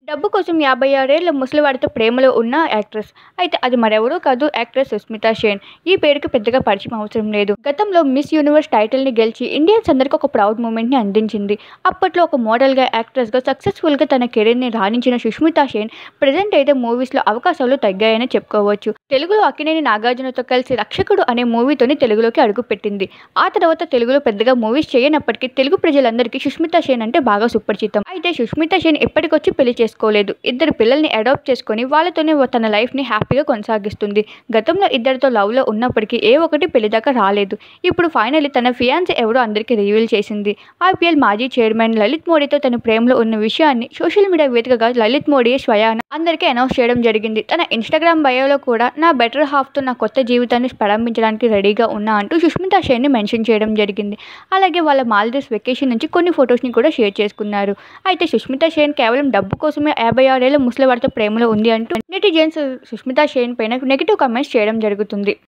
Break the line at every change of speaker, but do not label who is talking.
డబ్బు కోసం యాభై ఆరేళ్ల ముసలివాడితో ప్రేమలో ఉన్న యాక్ట్రెస్ అయితే అది మరెవరో కాదు యాక్ట్రెస్ సుస్మితా సేన్ ఈ పేరుకి పెద్దగా పరిచయం అవసరం లేదు గతంలో మిస్ యూనివర్స్ టైటిల్ని గెలిచి ఇండియన్స్ అందరికీ ఒక ప్రౌడ్ మూమెంట్ని అందించింది అప్పట్లో ఒక మోడల్గా యాక్ట్రెస్గా సక్సెస్ఫుల్గా తన కెరీర్ని రాణించిన సుష్మితా సేన్ ప్రజెంట్ అయితే మూవీస్లో అవకాశాలు తగ్గాయని చెప్పుకోవచ్చు తెలుగులో అక్కినేని నాగార్జునతో కలిసి రక్షకుడు అనే మూవీతోని తెలుగులోకి అడుగుపెట్టింది ఆ తర్వాత తెలుగులో పెద్దగా మూవీస్ చేయనప్పటికీ తెలుగు ప్రజలందరికీ సుష్మితా సేన్ అంటే బాగా సుపరిచితం అయితే సుష్మితా సేన్ ఎప్పటికొచ్చి పెళ్లి చేసుకోలేదు ఇద్దరు పిల్లల్ని అడాప్ట్ చేసుకొని వాళ్ళతోనే తన లైఫ్ని హ్యాపీగా కొనసాగిస్తుంది గతంలో ఇద్దరితో లవ్లో ఉన్నప్పటికీ ఏ ఒకటి పెళ్లి దాకా రాలేదు ఇప్పుడు ఫైనల్లీ తన ఫియాన్స్ ఎవరో అందరికీ రివీల్ చేసింది ఐపీఎల్ మాజీ చైర్మన్ లలిత్ మోడీతో తన ప్రేమలో ఉన్న విషయాన్ని సోషల్ మీడియా వేదికగా లలిత్ మోడీ స్వయాన అందరికీ అనౌన్స్ చేయడం జరిగింది తన ఇన్స్టాగ్రామ్ బయోలో కూడా నా బెటర్ హాఫ్తో నా కొత్త జీవితాన్ని ప్రారంభించడానికి రెడీగా ఉన్నా అంటూ సుష్మితా సేన్ని మెన్షన్ చేయడం జరిగింది అలాగే వాళ్ళ మాల్దీవ్స్ వెకేషన్ నుంచి కొన్ని ఫొటోస్ని కూడా షేర్ చేసుకున్నారు అయితే సుష్మితా సేన్ కేవలం డబ్బు కోసమే యాభై ఆరేళ్ల ముసలివాడితో ప్రేమలో ఉంది అంటూ నెటిజన్స్ సుష్మితా సేన్ పైన నెగిటివ్ కామెంట్స్ చేయడం జరుగుతుంది